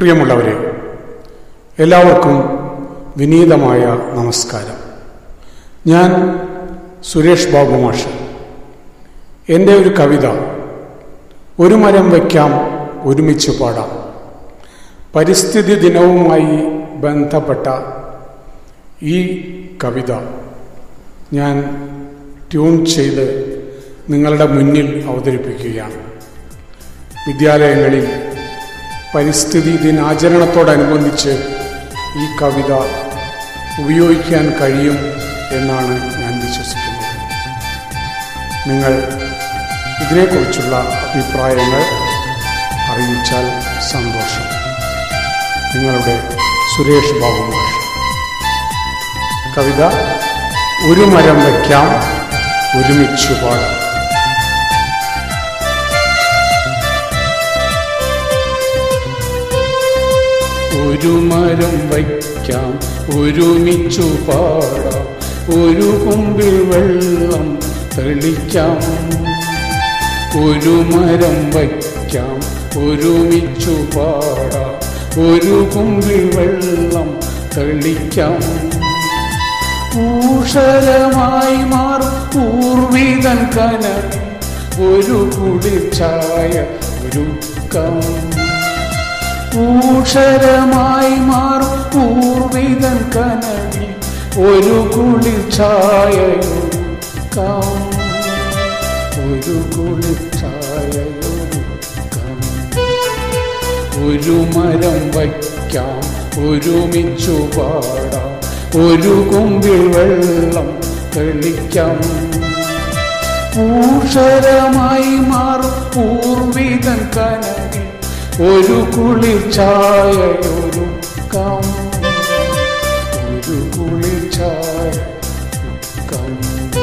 പ്രിയമുള്ളവരെ എല്ലാവർക്കും വിനീതമായ നമസ്കാരം ഞാൻ സുരേഷ് ബാബു മാഷ് എൻ്റെ ഒരു കവിത ഒരു മരം വയ്ക്കാം ഒരുമിച്ച് പാടാം പരിസ്ഥിതി ദിനവുമായി ബന്ധപ്പെട്ട ഈ കവിത ഞാൻ ട്യൂൺ ചെയ്ത് നിങ്ങളുടെ മുന്നിൽ അവതരിപ്പിക്കുകയാണ് വിദ്യാലയങ്ങളിൽ പരിസ്ഥിതി ദിനാചരണത്തോടനുബന്ധിച്ച് ഈ കവിത ഉപയോഗിക്കാൻ കഴിയും എന്നാണ് ഞാൻ വിശ്വസിക്കുന്നത് നിങ്ങൾ ഇതിനെക്കുറിച്ചുള്ള അഭിപ്രായങ്ങൾ അറിയിച്ചാൽ സന്തോഷം നിങ്ങളുടെ സുരേഷ് ബാബു മാഷ് കവിത ഒരു മരം വയ്ക്കാം ഒരുമിച്ച് പാടാം ഒരു മരം വയ്ക്കാം ഒരുമിച്ചു പാടാം ഒരു കുമ്പിൽ വെള്ളം തെളിക്കാം ഒരു മരം വയ്ക്കാം ഒരുമിച്ചു പാടാം ഒരു കുമ്പിൽ വെള്ളം തെളിക്കാം ഊഷരമായി മാറും പൂർവിതൻ കനവിൽ ഒരു കുളിർച്ചായ ഒരുക്കം ഊഷരമായി മാറും പൂർവിതൻ കനവിൽ ഒരു കുളിർച്ചായൊരുക്കാം ഒരു കുളിർച്ചായൊരുക്കാം ഒരു മരം വയ്ക്കാം ഒരുമിച്ചു പാടാം ഒരു കുമ്പിൽ വെള്ളം തെളിക്കാം ഊഷരമായി മാറും പൂർവിതൻ കനവിൽ ഒരു കുളിർച്ചായ ഒരു കം ഒരു കുളിർച്ചായ കം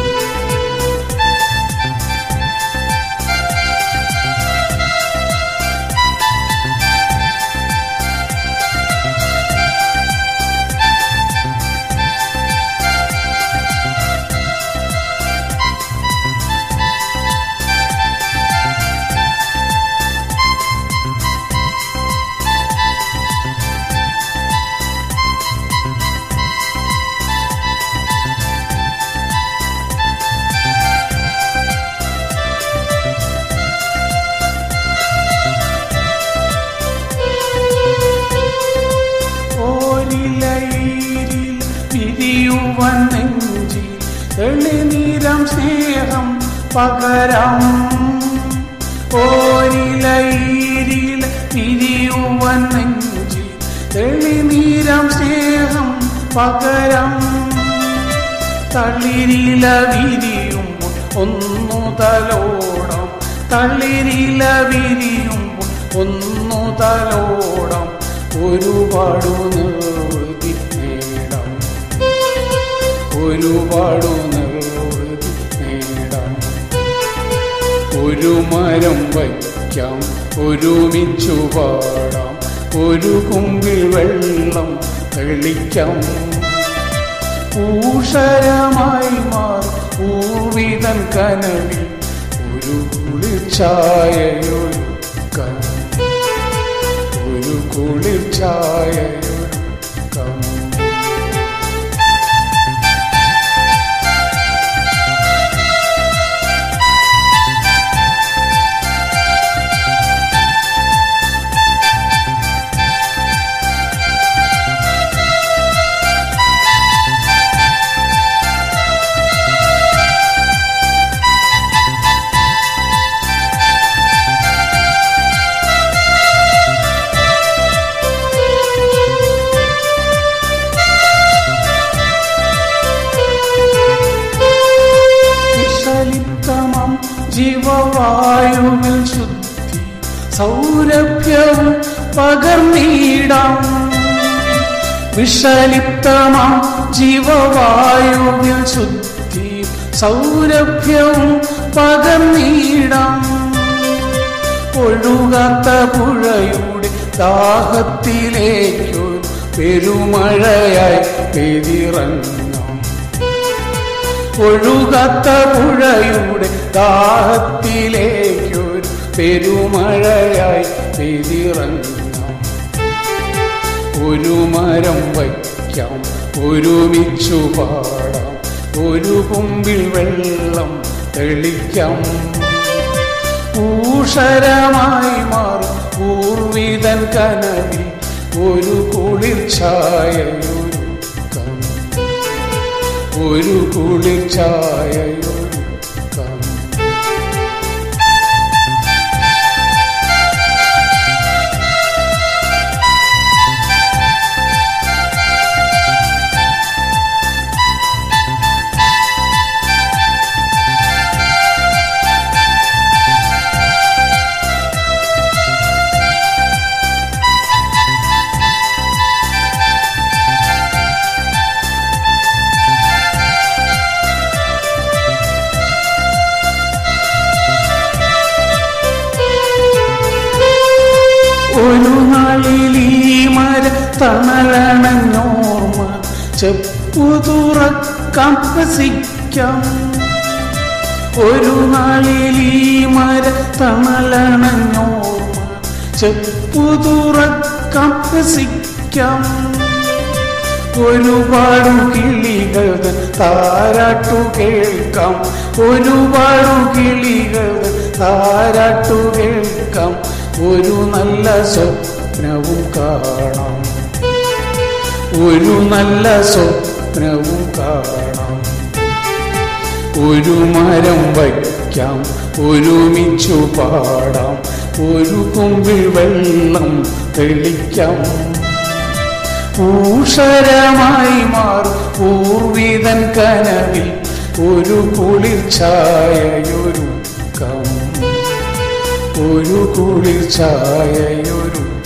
ഓരിലയിരിൽ പിരിയുവൻ നെഞ്ചി എളിനീരം സ്നേഹം പകരം ഓരിലയിരിൽ പിരിയുവൻ നെഞ്ചി എളിനീരം സ്നേഹം പകരം തളിരില വിരിയും ഒന്നു തലോടം തളിരില വിരിയും ഒന്നു തലോടം ഒരുപാടു നിർവൃതി നേടാം ഒരുപാടു നിർവൃതി നേടാം ഒരു മരം വയ്ക്കാം ഒരുമിച്ചു പാടാം ഒരു കുമ്പിൽ വെള്ളം തെളിക്കാം ഊഷരമായി മാറും പൂർവിതൻ കനവിൽ ഒരു കുളിർച്ചായൊരു കം ഒരു കുളിർച്ചായൊരു കം വിഷലിപ്തമം ജീവവായുവിൽ ശുദ്ധി സൗരഭ്യവും പകർന്നീടാം വിഷലിപ്തമം ജീവവായുവിൽ ശുദ്ധി സൗരഭ്യവും പകർന്നീടാം ഒഴുകാത്ത പുഴയുടെ ദാഹത്തിലേക്കു പെരുമഴയായി പെതിറങ്ങാം ഒഴുകാത്ത പുഴയുടെ ദാഹത്തിലേക്കൊരു പെരുമഴയായി പെതിറങ്ങാം ഒരു മരം വയ്ക്കാം ഒരുമിച്ചു പാടാം ഒരു കുമ്പിൽ വെള്ളം തെളിക്കാം ഊഷരമായി മാറും പൂർവിതൻ കനവിൽ ഒരു കുളിർ ഛായയൊരുക്കാം ഒരു കുളിർ ഛായയൊരുക്കാം ഒരു നാളിൽ ഈ മര തണലണഞ്ഞോർമ്മ ചെപ്പു തുറക്കാം രസിക്കാം ഒരു നാളിൽ ഈ മര തണലണഞ്ഞോർമ്മ ചെപ്പു തുറക്കാം രസിക്കാം ഒരുപാടു കിളികൾ തൻ താരാട്ടു കേൾക്കാം ഒരുപാടു കിളികൾ തൻ താരാട്ടു കേൾക്കാം ഒരു നല്ല സ്വപ്നവും കാണാം ഒരു നല്ല സ്വപ്നവും കാണാം ഒരു മരം വയ്ക്കാം ഒരുമിച്ചു പാടാം ഒരു കുമ്പിൽ വെള്ളം തെളിക്കാം ഊഷരമായി മാറും പൂർവിതൻ കനവിൽ ഒരു കുളിർ ഛായയൊരുക്കാം ഒരു കുളിർ ഛായയൊരുക്കാം